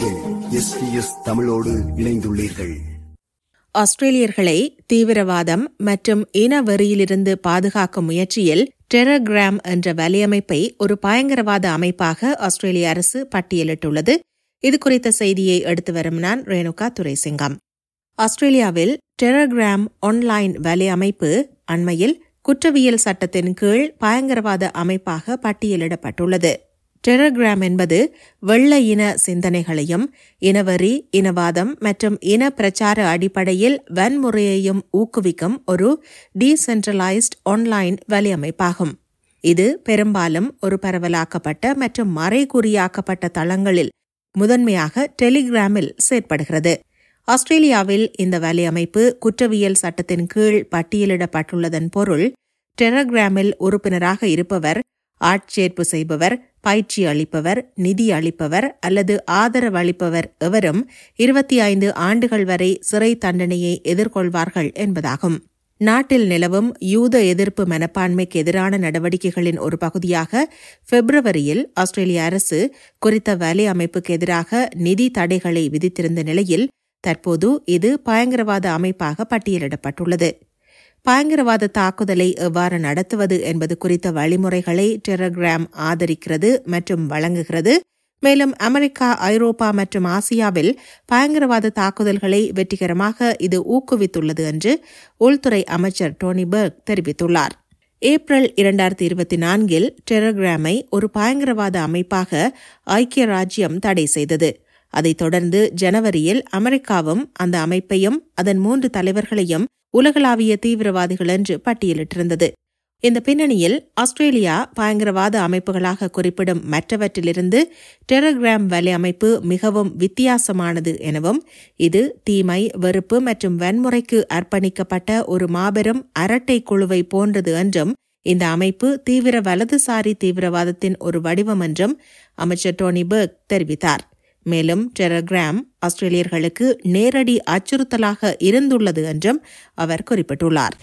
நீங்கள் எஸ்பிஎஸ் தமிழோடு இணைந்துள்ளீர்கள் ஆஸ்திரேலியர்களை தீவிரவாதம் மற்றும் இனவெறியிலிருந்து பாதுகாக்கும் முயற்சியில் டெரகிராம் என்ற வலையமைப்பை ஒரு பயங்கரவாத அமைப்பாக ஆஸ்திரேலிய அரசு பட்டியலிட்டுள்ளது இது குறித்த செய்தியை எடுத்து வரும் நான் ரேணுகா துரைசிங்கம் ஆஸ்திரேலியாவில் டெரகிராம் ஆன்லைன் வலையமைப்பு அண்மையில் குற்றவியல் சட்டத்தின் கீழ் பயங்கரவாத அமைப்பாக பட்டியலிடப்பட்டுள்ளது டெரகிராம் என்பது வெள்ள இன சிந்தனைகளையும் இனவரி இனவாதம் மற்றும் இன பிரச்சார அடிப்படையில் வன்முறையையும் ஊக்குவிக்கும் ஒரு டீசென்ட்ரலைஸ்ட் ஆன்லைன் வலையமைப்பாகும் இது பெரும்பாலும் ஒரு பரவலாக்கப்பட்ட மற்றும் மறைகுறியாக்கப்பட்ட தளங்களில் முதன்மையாக டெலிகிராமில் செயற்படுகிறது ஆஸ்திரேலியாவில் இந்த வலையமைப்பு குற்றவியல் சட்டத்தின் கீழ் பட்டியலிடப்பட்டுள்ளதன் பொருள் டெரகிராமில் உறுப்பினராக இருப்பவர் ஆட்சேர்ப்பு செய்பவர் பயிற்சி அளிப்பவர் நிதி அளிப்பவர் அல்லது ஆதரவு அளிப்பவர் எவரும் இருபத்தி ஐந்து ஆண்டுகள் வரை சிறை தண்டனையை எதிர்கொள்வார்கள் என்பதாகும் நாட்டில் நிலவும் யூத எதிர்ப்பு மனப்பான்மைக்கு எதிரான நடவடிக்கைகளின் ஒரு பகுதியாக பிப்ரவரியில் ஆஸ்திரேலிய அரசு குறித்த வலை அமைப்புக்கு எதிராக நிதி தடைகளை விதித்திருந்த நிலையில் தற்போது இது பயங்கரவாத அமைப்பாக பட்டியலிடப்பட்டுள்ளது பயங்கரவாத தாக்குதலை எவ்வாறு நடத்துவது என்பது குறித்த வழிமுறைகளை டெரகிராம் ஆதரிக்கிறது மற்றும் வழங்குகிறது மேலும் அமெரிக்கா ஐரோப்பா மற்றும் ஆசியாவில் பயங்கரவாத தாக்குதல்களை வெற்றிகரமாக இது ஊக்குவித்துள்ளது என்று உள்துறை அமைச்சர் டோனி பர்க் தெரிவித்துள்ளார் ஏப்ரல் இரண்டாயிரத்தி இருபத்தி நான்கில் டெரகிராமை ஒரு பயங்கரவாத அமைப்பாக ஐக்கிய ராஜ்யம் தடை செய்தது அதைத் தொடர்ந்து ஜனவரியில் அமெரிக்காவும் அந்த அமைப்பையும் அதன் மூன்று தலைவர்களையும் உலகளாவிய தீவிரவாதிகள் என்று பட்டியலிட்டிருந்தது இந்த பின்னணியில் ஆஸ்திரேலியா பயங்கரவாத அமைப்புகளாக குறிப்பிடும் மற்றவற்றிலிருந்து டெரகிராம் வலை அமைப்பு மிகவும் வித்தியாசமானது எனவும் இது தீமை வெறுப்பு மற்றும் வன்முறைக்கு அர்ப்பணிக்கப்பட்ட ஒரு மாபெரும் அரட்டை குழுவை போன்றது என்றும் இந்த அமைப்பு தீவிர வலதுசாரி தீவிரவாதத்தின் ஒரு வடிவம் என்றும் அமைச்சர் டோனி பர்க் தெரிவித்தார் மேலும் டெரகிராம் ஆஸ்திரேலியர்களுக்கு நேரடி அச்சுறுத்தலாக இருந்துள்ளது என்றும் அவர் குறிப்பிட்டுள்ளார்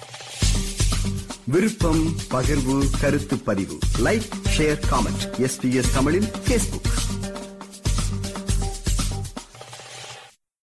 விருப்பம் பகிர்வு கருத்து பதிவு லைக் ஷேர் காமெண்ட் எஸ்பிஎஸ் தமிழின் பேஸ்புக்